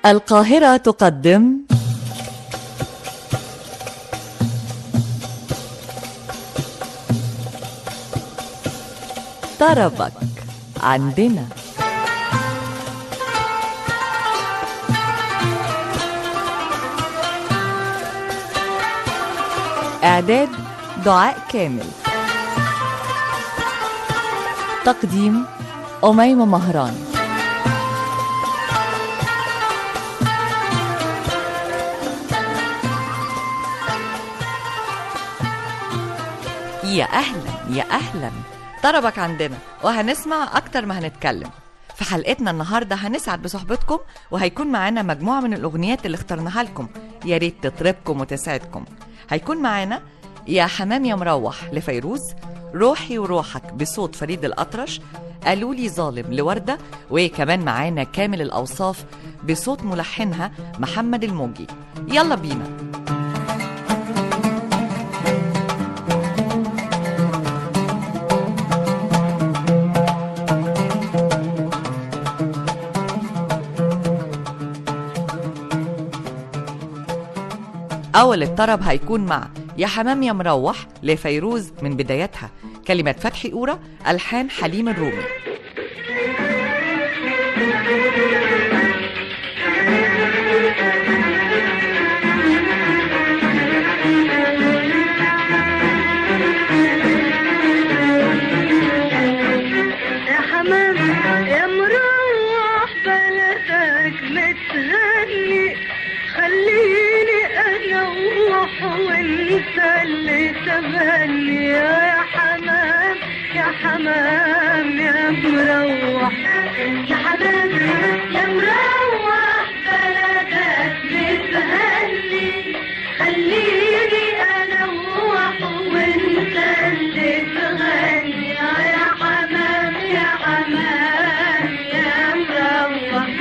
القاهرة تقدم طربك عندنا إعداد دعاء كامل تقديم أميمة مهران يا أهلا يا أهلا طربك عندنا وهنسمع أكتر ما هنتكلم في حلقتنا النهاردة هنسعد بصحبتكم وهيكون معانا مجموعة من الأغنيات اللي اخترناها لكم يا ريت تطربكم وتسعدكم هيكون معانا يا حمام يا مروح لفيروز روحي وروحك بصوت فريد الأطرش قالوا لي ظالم لوردة وكمان معانا كامل الأوصاف بصوت ملحنها محمد الموجي يلا بينا أول الطرب هيكون مع يا حمام يا مروح لفيروز من بدايتها كلمة فتحي أورا ألحان حليم الرومي يا حمام يا مروح بلدك متهني خليني انا اروح وانت اللي تبني يا حمام يا حمام يا مروح يا حمام يا مروح بلدك متهني خليني انا اروح وانت اللي تغني يا حمام يا حمام يا مروح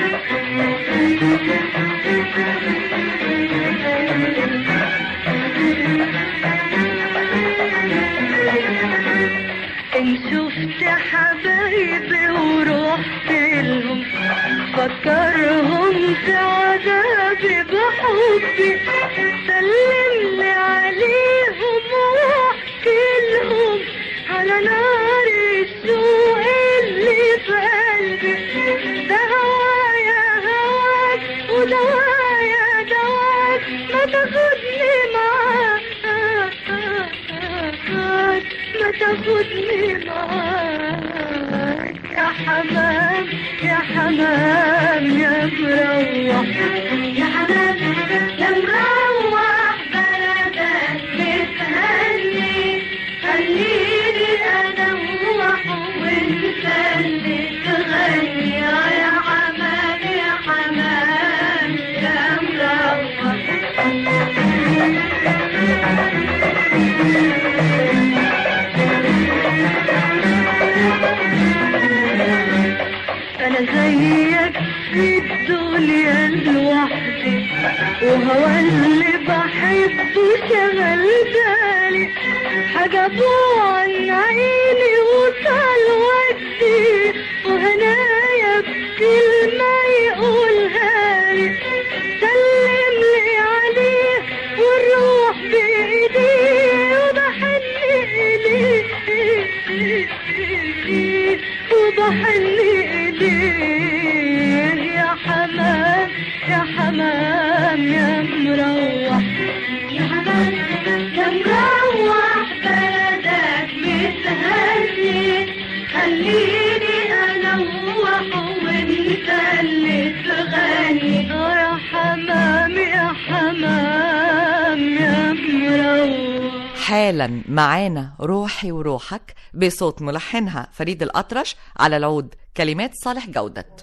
إن شفت حبايبي ورحت لهم فكرهم في عذابي بحبي سلم لي عليهم واحكي لهم على نار السوء اللي في قلبي ده هوايا هواك ودوايا دواك ما تاخدني معاك ما تاخدني معاك يا حمام يا حمام يا مروح يا حمام يا مروح بلدك بتهني خليني انا اروح وانت اللي تغني يا حمام يا حمام يا مروح انا زيك في الدنيا لوحدي وهو اللي بحبه شغل بالي حجبه عن عيني وصل ودي وهنايا بكلمة يقولها لي سلم لي عليه والروح بإيديه وبحن إليه وبحن إليه يا حمام يا حمام يا مروح يا حمام يا مروح بلدك متهني خليني انا اروح وانت اللي تغني آه يا حمام يا حمام يا مروح حالا معانا روحي وروحك بصوت ملحنها فريد الأطرش على العود كلمات صالح جودت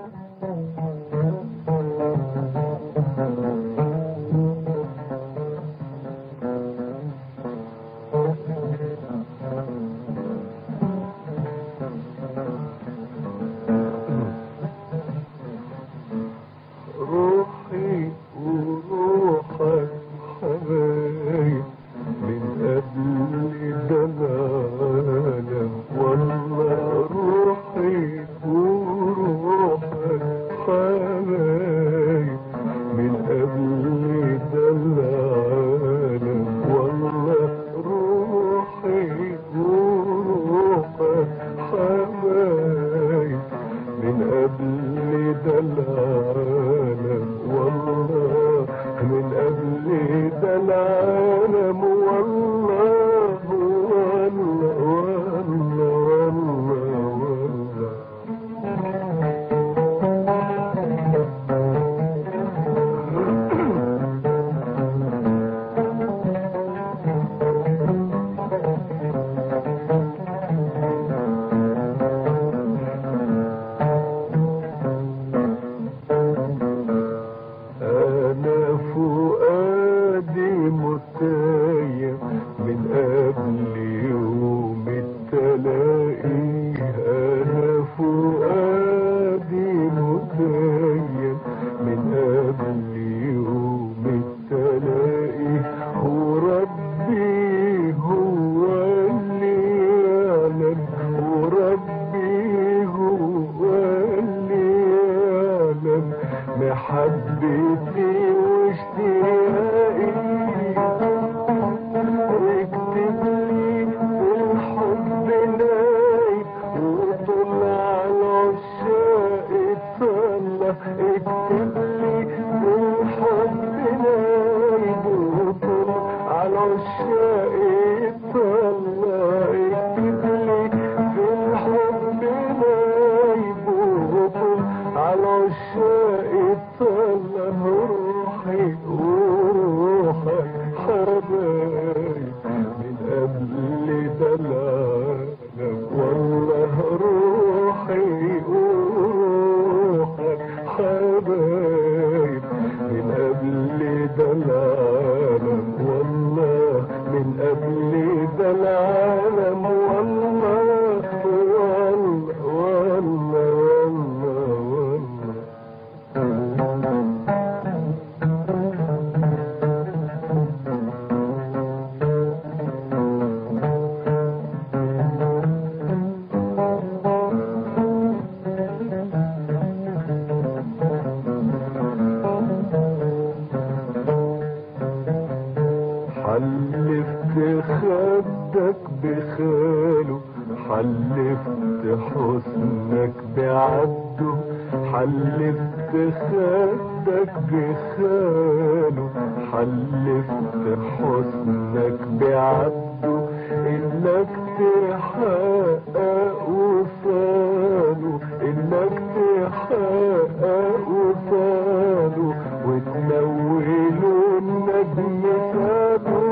روحي وروحك حبايب من قبل زمان والله روحي وروحك حبايب محبتي واشتياقي اكتب لي في الحب نايم وطل على العشاق اتسلى اكتب لي في الحب نايم وطل على العشاق اتسلى اكتب لي في الحب نايم وطل على العشاق اتسلى روحي وروحك حبايب من قبل دلالك والله روحي وروحك حبايب من قبل دلالك والله من قبل دلالك والله والله والله والله والله حلفت خدك بخاله حلفت حسنك بعبده حلفت خدك بخاله حلفت حسنك بعبده انك تحقق وصاله انك تحقق وصاله وتنوله النجم سابه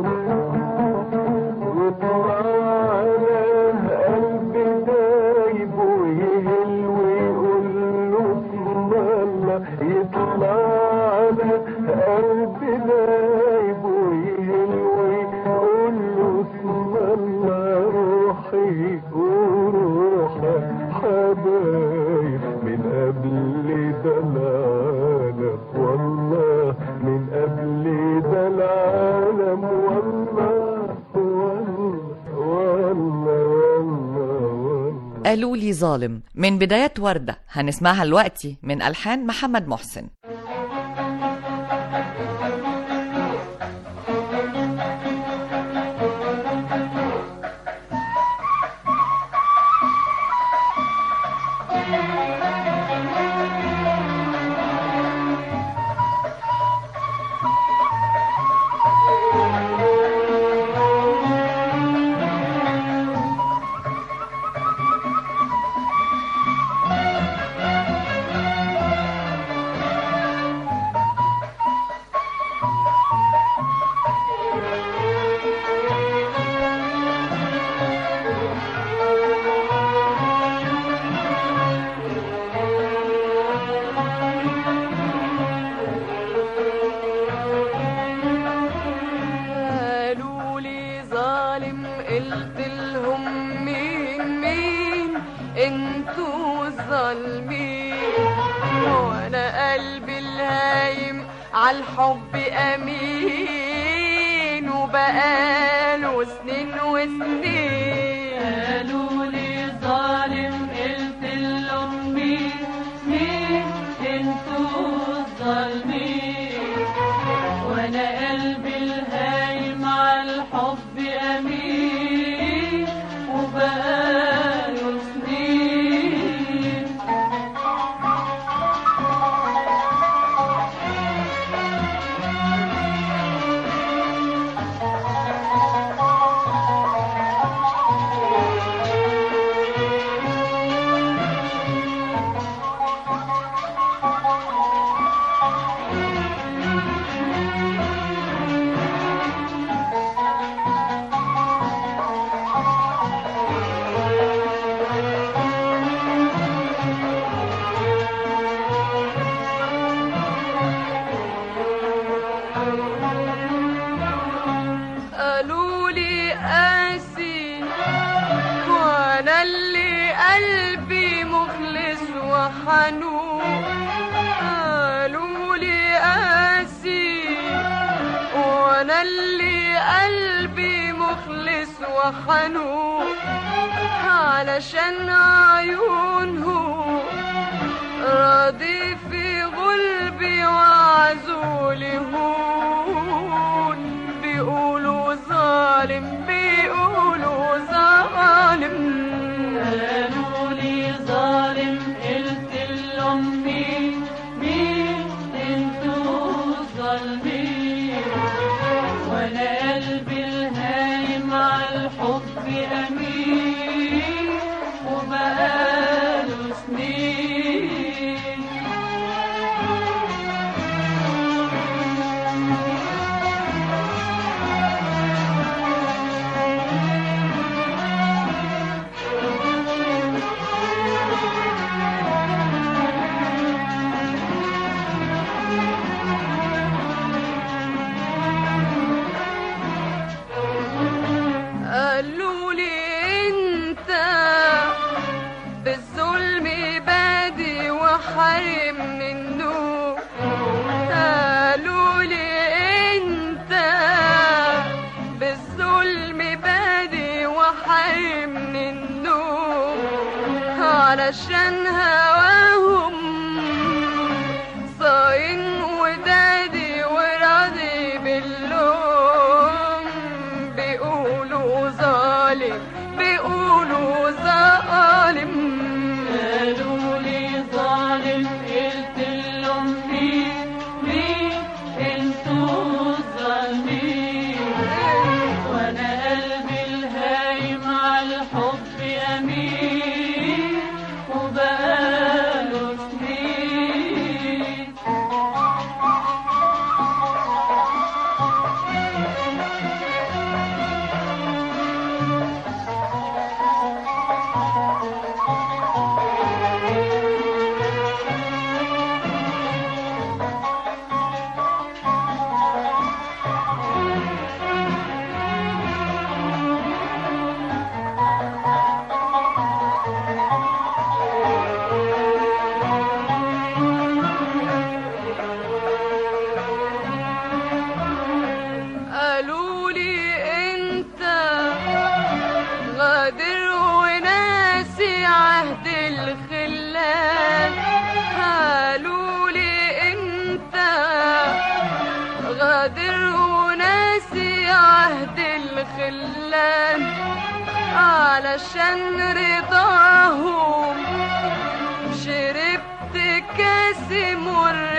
وطلع على قلبي دايب ويهل ويقول له اسم الله يطلع على قلبي دايب ويهل ويقول له اسم الله روحي وروحك حبايب من قبل دلالك والله من قبل دلالك والله والله والله والله والله قالوا لي ظالم من بدايات وردة هنسمعها دلوقتي من ألحان محمد محسن قالوا لي ظالم قلت لهم مين مين انتوا الظالمين وانا قلبي الهايم عالحب امين وبقاله سنين وسنين قالوا لي ظالم قلت لهم مين مين انتوا الظالمين وانا قلبي الهايم على الحب امين وبقاله سنين قالوا لي قاسي وانا اللي قلبي مخلص وحنون قالوا لي قاسي وانا اللي قلبي مخلص وحنون علشان عيونه راضي في علشان هواهم صاين ودادي وراضي باللوم بيقولوا ظالم بيقولوا ظالم قالوا لي ظالم قلت لهم مين مين انتوا الظالمين وانا قلبي الهايم على الحب امين وبقاله سنين قالوا لي انت غادر وناسي عهد الخلان قالوا لي انت غادر وناسي عهد الخلان علشان رضاهم شربت كاس مر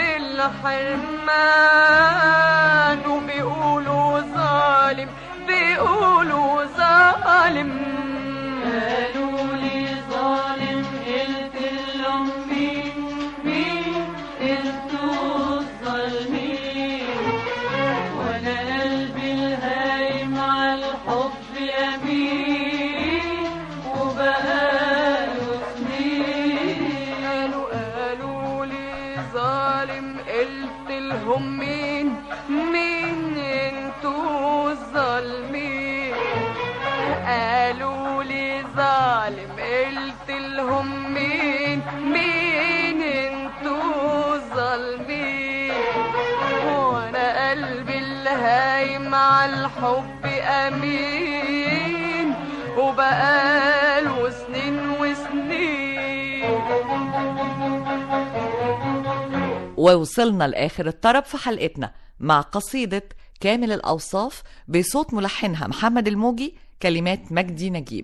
الحرمان وبيقولوا ظالم بيقولوا ظالم قالوا لي ظالم قلت لهم مين مين انتوا الظالمين وانا قلبي الهايم على الحب امين وبقاله سنين قالوا قالوا لي ظالم قلت لهم مين مين انتوا الظالمين قالوا لي ظالم قلت لهم مين مين انتوا الظالمين وانا قلبي الهايم على الحب امين وبقاله سنين وسنين ووصلنا لآخر الطرب في حلقتنا مع قصيدة كامل الأوصاف بصوت ملحنها محمد الموجي كلمات مجدي نجيب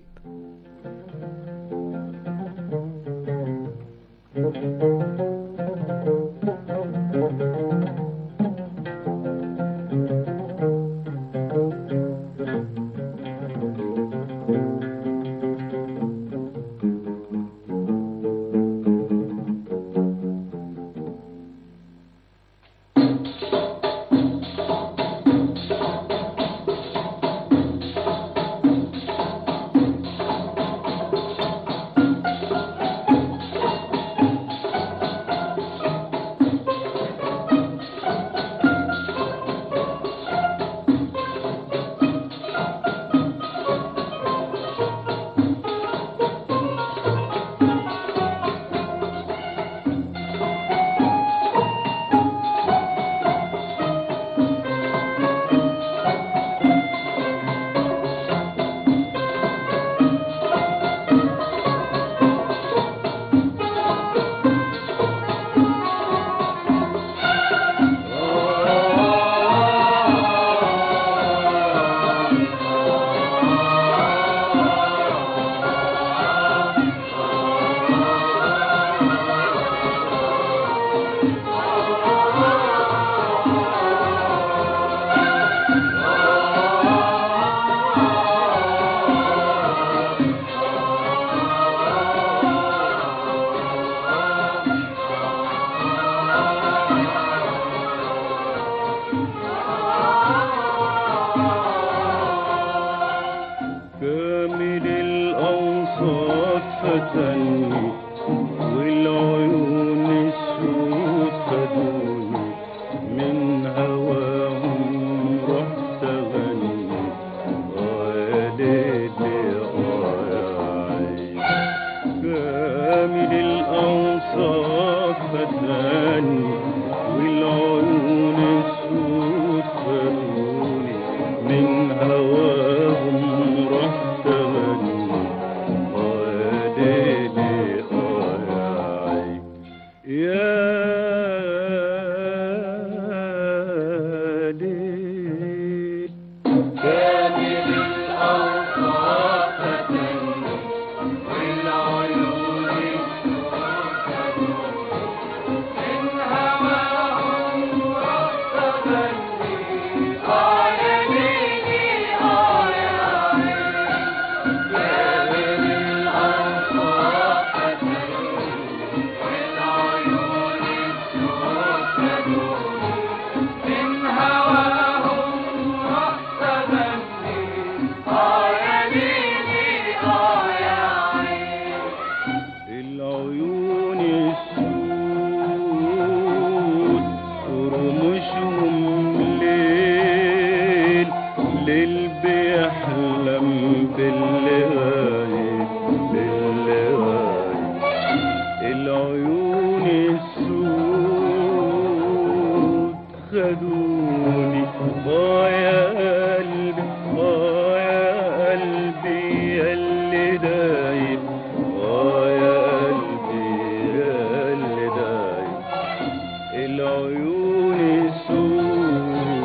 خدوني اه يا قلبي اه يا قلبي يا اللي دايب اه يا قلبي يا اللي دايب العيون السود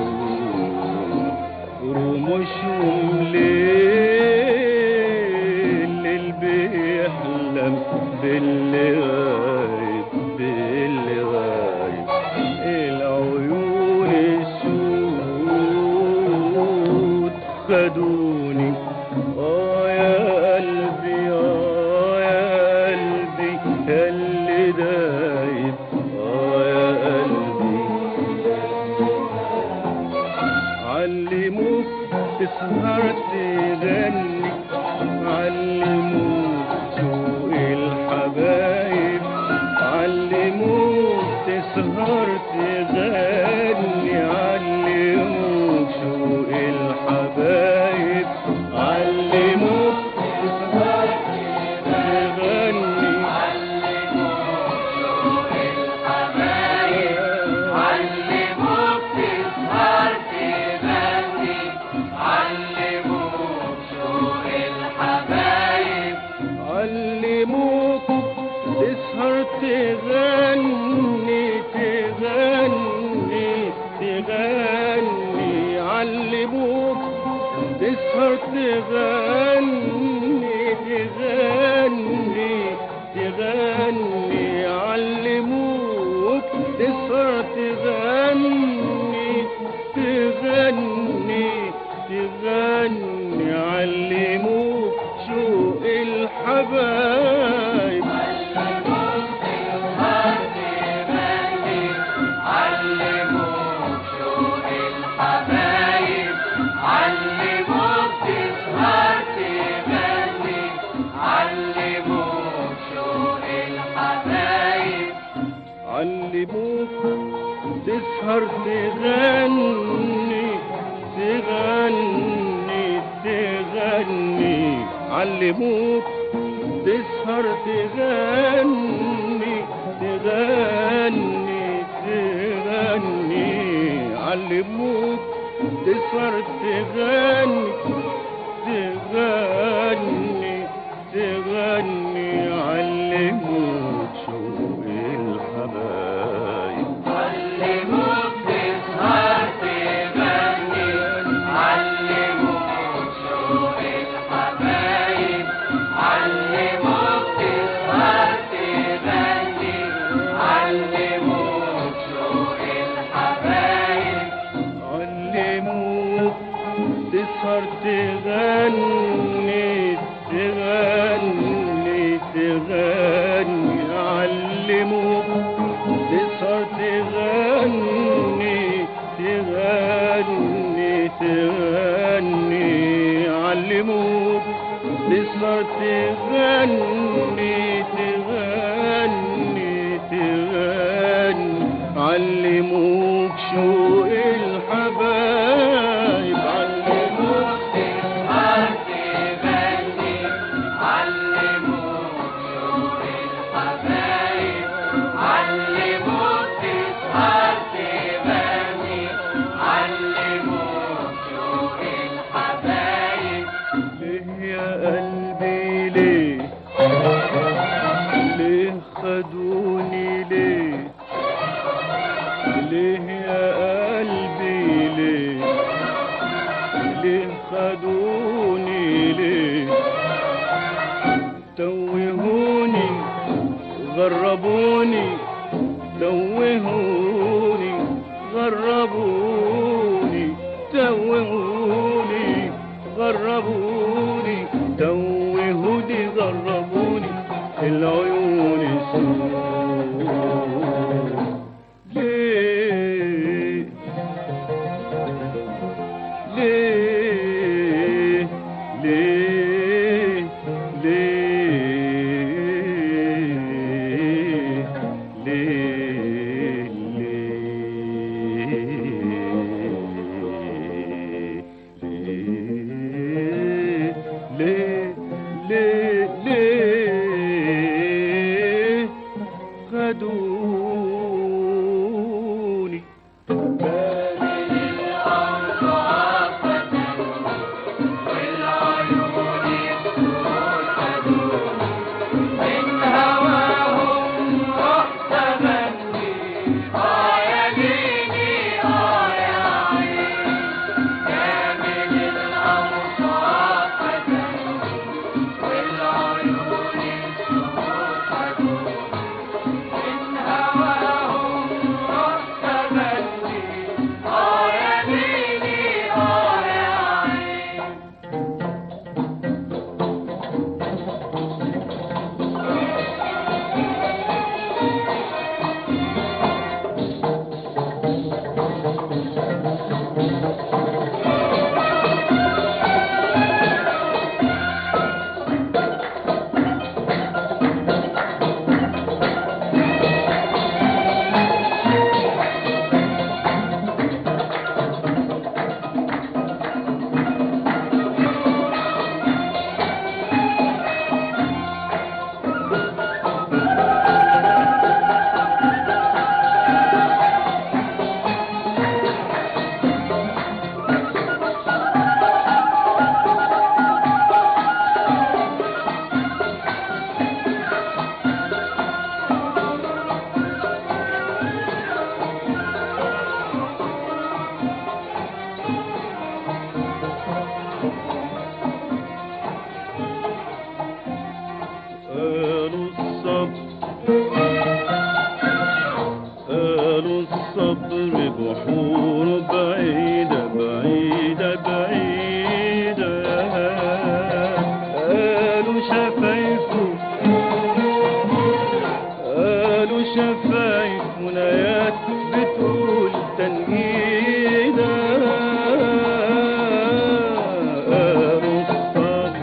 رموشهم ليل اللي بيحلم باللي غايب باللي غايب العيون السود خدوني اه يا قلبي اه يا قلبي يا اللي دايب اه يا قلبي علموك تسهر تغني علموك سوق الحبايب علموك تسهر تغني علموك سوق الحبايب علموك تسهر تغني علموك تسهر تغني علموك شوق الحبايب علموك تسهر تغني تغني تغني علموك تسهر تغني تغني تغني علموك تسهر تغني تغني تغني علموك شوق الحبايب علموك شوق الحبايب علموك تسهر تغني علموك شوق الحبايب علموك تسهر تغني تغني تغني علموك تسهر تغني تغني تغني علموك تسهر تغني تغني تغني علموك شوق الحبايب علموك تسهر تغني علموك شوق الحبايب علموك تسهر تغني علموك شوق الحبايب علموك تسهر تغني تغني تغني علموك تسهر تغني تغني تغني علموك تسهر تغني تغني تغني علموك شوق الحبايب علموك تسهر تغني علموك شوق الحبايب علموك تسهر تغني علموك شوق الحبايب ليه يا قلبي ليه ليه خدوني ليه ليه يا قلبي ليه ليه خدوني ليه توهوني غربوني توهوني غربوني توهوني غربوني توهوني غربوني العيون السود ليه ليه ليه ليه ليه الصبر بحور بعيدة بعيدة بعيدة قالوا شفايفه قالوا شفايف منايات بتقول تنهيدة قالوا الصبر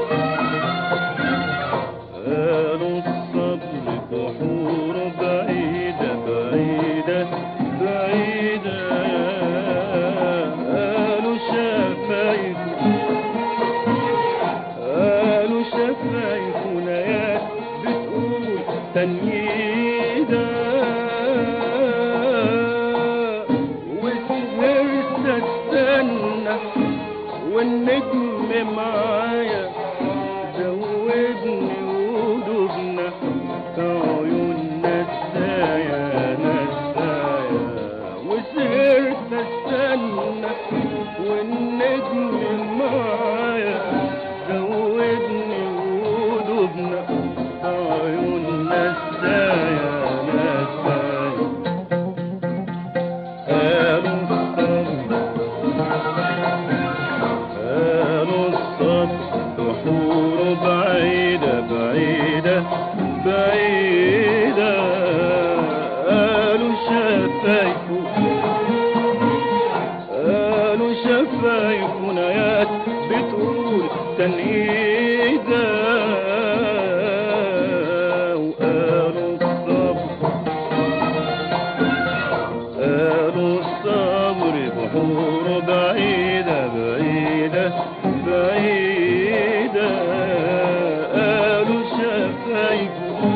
قالوا الصبر بحور بعيدة بعيدة بعيدة قالوا شفايف قالوا شفايف نيات بتقول تنيدة وسهرت استنى والنجم معايا زودني ودوبنا في عيون نسايا نسايا وسهرت استنى والنجم معايا زودني ودوبنا في عيون نسايا نسايا قالوا الصبر قالوا الصبر بحور بعيدة بعيدة بعيدة قالوا شفايفه قالوا شفايف نيات بتقول تنهيدة وقالوا الصبر قالوا الصبر بحور بعيدة بعيدة بعيدة قالوا شفايف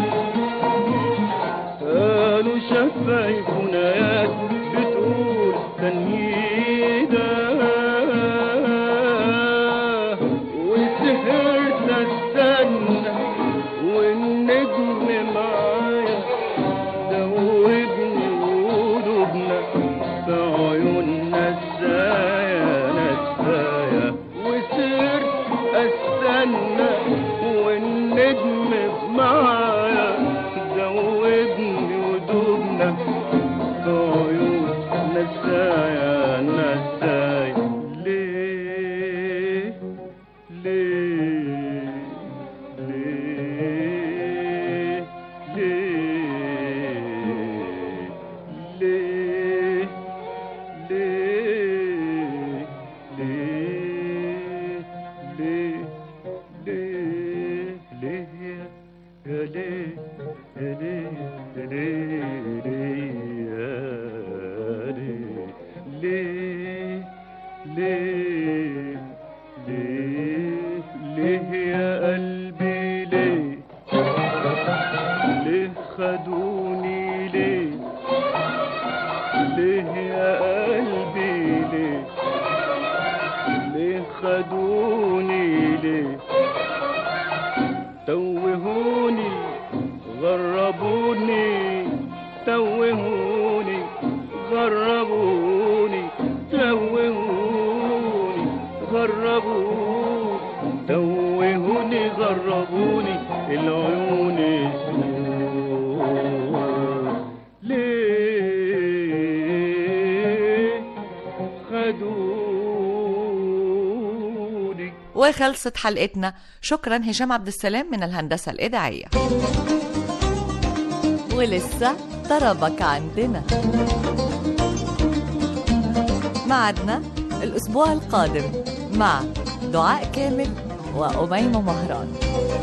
قالوا شفايف نيات بتقول تنهيدة وسهرت استنى والنجم معايا دوبني ودوبنا في عيون نسايا نسايا وسرت استنى والنجم معايا دوبني ودوبنا في عيون نسايا نسايا ليه ليه ليه ليه ليه ليه ليه ليه ليه ليه يا ليه يا ليه يا ليه ليه ليه ليه ليه يا قلبي ليه ليه خدوني ليه ليه يا قلبي ليه ليه خدوني ليه توهوني غربوني توهوني غربوني توهوني غربوني توهوني غربوني العيون السود ليه خدوني وخلصت حلقتنا شكرا هشام عبد السلام من الهندسة الإذاعية ولسه طربك عندنا معدنا الأسبوع القادم مع دعاء كامل وأميمة مهران